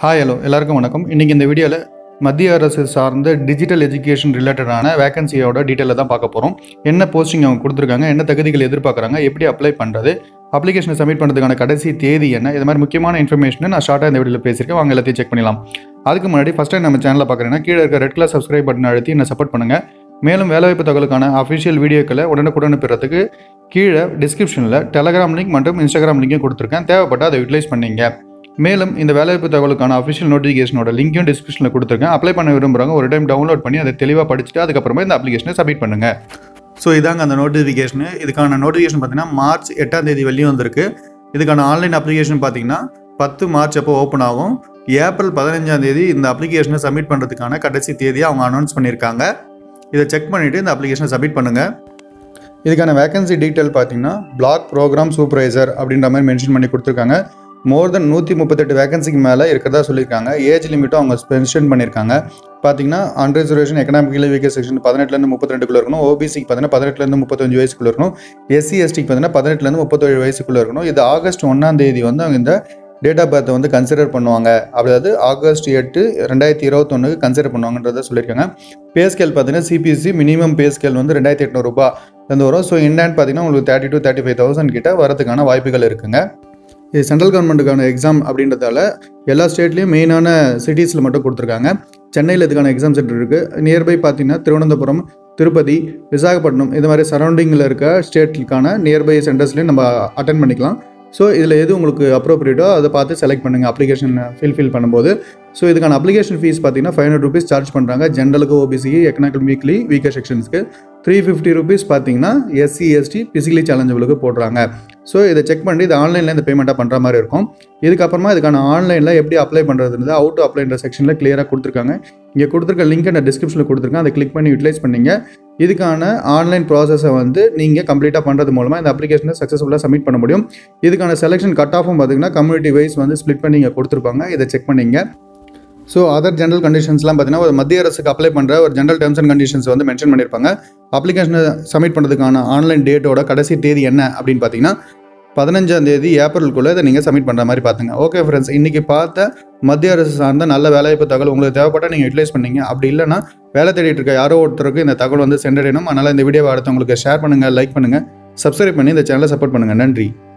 hi hello எல்லாருக்கும் வணக்கம் இன்றைக்கி இந்த வீடியோவில் மத்திய அரசு சார்ந்த டிஜிட்டல் எஜுகேஷன் ரிலேட்டடான வேகன்சியோட டீட்டெயிலை தான் பார்க்க போகிறோம் என்ன போஸ்டிங் அவங்க கொடுத்துருக்காங்க என்ன தகுதிகள் எதிர்பார்க்குறாங்க எப்படி அப்ளை பண்ணுறது அப்ளிகேஷனை சப்மிட் பண்ணுறதுக்கான கடைசி தேதி என்ன இது மாதிரி முக்கியமான இன்ஃபர்மேஷனை நான் ஷார்ட்டாக இந்த வீடியோவில் பேசியிருக்கேன் வாங்க எல்லாத்தையும் செக் பண்ணிடலாம் அதுக்கு முன்னாடி ஃபஸ்ட் டைம் நம்ம சேனலில் பார்க்குறேன்னா கீழே இருக்க ரெட் கலர் சப்ஸ்கிரைப் பட்டன் அழுத்தி என்ன சப்போர்ட் பண்ணுங்கள் மேலும் வேலைவாய்ப்பு தகவலுக்கான அஃபிஷியல் வீடியோக்களை உடனுக்குடன் பெறத்துக்கு கீழே டிஸ்கிரிப்ஷனில் டெலகிராம் லிங்க் மற்றும் இன்ஸ்டாகிராம் லிங்க்கும் கொடுத்துருக்கேன் தேவைப்பட்டால் அதை யூட்டிலைஸ் பண்ணீங்க மேலும் இந்த வேலைவாய்ப்பு தகவலுக்கான அஃபிஷியல் நோட்டிஃபிகேஷனோட லிங்க்கையும் டிஸ்கிரிப்ஷனில் கொடுத்துருக்கேன் அப்ளை பண்ண விரும்புகிறவங்க ஒரு டைம் டவுன்லோட் பண்ணி அதை தெளிவாக படிச்சுட்டு அதுக்கப்புறமா இந்த அப்ளிகேஷனை சப்மிட் பண்ணுங்கள் ஸோ இதாங்க அந்த நோட்டிஃபிகேஷனு இதுக்கான நோட்டிஃபிகேஷன் பார்த்தீங்கன்னா மார்ச் எட்டாம் தேதி வெளியும் வந்திருக்கு இதுக்கான ஆன்லைன் அப்ளிகேஷன் பார்த்தீங்கன்னா பத்து மார்ச் அப்போ ஓப்பன் ஆகும் ஏப்ரல் பதினஞ்சாம் தேதி இந்த அப்ளிகேஷனை சப்மிட் பண்ணுறதுக்கான கடைசி தேதியை அவங்க அனௌன்ஸ் பண்ணியிருக்காங்க இதை செக் பண்ணிவிட்டு இந்த அப்ளிகேஷனை சப்மிட் பண்ணுங்கள் இதுக்கான வேகன்சி டீட்டெயில் பார்த்தீங்கன்னா பிளாக் ப்ரோக்ராம் சூப்பர்வைசர் அப்படின்ற மாதிரி மென்ஷன் பண்ணி கொடுத்துருக்காங்க மோர் தென் நூற்றி முப்பத்தெட்டு வேகன்சிக்கு மேலே இருக்கிறதா சொல்லியிருக்காங்க ஏஜ் லிமிட்டும் அவங்க மென்ஷன் பண்ணியிருக்காங்க பார்த்தீங்கன்னா அன்ரிசர்வேஷன் எக்கனாமிக்கலி வீக்கர் செக்ஷன் பதினெட்டுலேருந்து முப்பத்தி ரெண்டுக்குள்ள இருக்கணும் ஓபிசிக்கு பார்த்தீங்கன்னா பதினெட்டுலேருந்து முப்பத்தஞ்சு வயசுக்குள்ள இருக்கணும் எஸ்சி எஸ்டிக்கு பார்த்தீங்கன்னா பதினெட்டுலேருந்து முப்பத்தேழு வயசுக்குள்ள இருக்கணும் இது ஆகஸ்ட் ஒன்றாம் தேதி வந்து அவங்க இந்த டேட் ஆஃப் பர்த்தை வந்து கன்சிடர் பண்ணுவாங்க அதாவது ஆகஸ்ட் எட்டு ரெண்டாயிரத்தி இருபத்தொன்னுக்கு கன்சிடர் பண்ணுவாங்கன்றத சொல்லியிருக்காங்க பே ஸ்கேல் பார்த்தீங்கன்னா சிபிஎஸ்சி மினிமம் பே ஸ்கேல் வந்து ரெண்டாயிரத்தி எட்நூறுபா இருந்து வரும் ஸோ இண்டாண்ட் பார்த்தீங்கன்னா உங்களுக்கு thirty two thirty five thousand கிட்ட வரதுக்கான வாய்ப்புகள் இருக்குங்க இது சென்ட்ரல் கவர்மெண்ட்டுக்கான எக்ஸாம் அப்படின்றதால எல்லா ஸ்டேட்லேயும் மெயினான சிட்டிஸில் மட்டும் கொடுத்துருக்காங்க சென்னையில் இதுக்கான எக்ஸாம் சென்டர் இருக்குது நியர்பை பார்த்தீங்கன்னா திருவனந்தபுரம் திருப்பதி விசாகப்பட்டினம் இது மாதிரி சரௌண்டிங்கில் இருக்க ஸ்டேட்டுக்கான நியர்பை சென்டர்ஸ்லையும் நம்ம அட்டன் பண்ணிக்கலாம் ஸோ இதில் எது உங்களுக்கு அப்ரோப்ரியேட்டோ அதை பார்த்து செலக்ட் பண்ணுங்கள் அப்ளிகேஷன் ஃபில் ஃபில் பண்ணும்போது ஸோ இதுக்கான அப்ளிகேஷன் ஃபீஸ் பார்த்தீங்கன்னா ஃபைவ் ஹண்ட்ரட் ருபீஸ் சார்ஜ் பண்ணுறாங்க ஜென்ரலுக்கு ஓபிசிக்கு எக்கனாமிக்கல் வீக்லி வீக்கர் செக்ஷன்ஸ்க்கு த்ரீ ஃபிஃப்டி ருபீஸ் பார்த்தீங்கன்னா எஸ்சி எஸ்டி பிசிக்கலி சேலஞ்சபிளுக்கு போடுறாங்க ஸோ இதை செக் பண்ணி இது ஆன்லைனில் இந்த பேமெண்ட்டாக பண்ணுற மாதிரி இருக்கும் இதுக்கப்புறமா இதுக்கான ஆன்லைனில் எப்படி அப்ளை பண்ணுறதுன்றது அவுட் டு அப்ளைன்ற செக்ஷனில் கிளியராக கொடுத்துருக்காங்க இங்கே கொடுத்துருக்க லிங்க் நான் டிஸ்கிரிப்ஷனில் கொடுத்துருக்கேன் அதை கிளிக் பண்ணி யூட்டிலைஸ் பண்ணிங்க இதுக்கான ஆன்லைன் ப்ராசஸை வந்து நீங்கள் கம்ப்ளீட்டாக பண்ணுறது மூலமாக இந்த அப்ளிகேஷனை சக்ஸஸ்ஃபுல்லாக சப்மிட் பண்ண முடியும் இதுக்கான செலெக்ஷன் கட் ஆஃபும் பார்த்தீங்கன்னா கம்யூனிட்டி வைஸ் வந்து ஸ்ப்ளிட் பண்ணி இங்கே கொடுத்துருப்பாங்க இதை செக் பண்ணிங்க ஸோ அதர் ஜென்ரல் கண்டிஷன்ஸ்லாம் பார்த்தீங்கன்னா ஒரு மத்திய அரசுக்கு அப்ளை பண்ணுற ஒரு ஜென்ரல் டேர்ம்ஸ் அண்ட் கண்டிஷன்ஸ் வந்து மென்ஷன் பண்ணியிருப்பாங்க அப்ளிகேஷனை சப்மிட் பண்ணுறதுக்கான ஆன்லைன் டேட்டோட கடைசி தேதி என்ன அப்படின்னு பார்த்தீங்கன்னா பதினஞ்சாம் தேதி ஏப்ரலுக்குள்ளே இதை நீங்கள் சப்மிட் பண்ணுற மாதிரி பார்த்துங்க ஓகே ஃப்ரெண்ட்ஸ் இன்றைக்கி பார்த்த மத்திய அரசு சார்ந்த நல்ல வேலைவாய்ப்பு தகவல் உங்களுக்கு தேவைப்பட்டால் நீங்கள் யூட்டிலைஸ் பண்ணீங்க அப்படி இல்லைனா வேலை தேடிட்டு இருக்க யாரோ ஒருத்தருக்கு இந்த தகவல் வந்து சென்றடையணும் அதனால் இந்த வீடியோவை அடுத்தவங்களுக்கு ஷேர் பண்ணுங்கள் லைக் பண்ணுங்கள் சப்ஸ்கிரைப் பண்ணி இந்த சேனலை சப்போர்ட் பண்ணுங்கள் நன்றி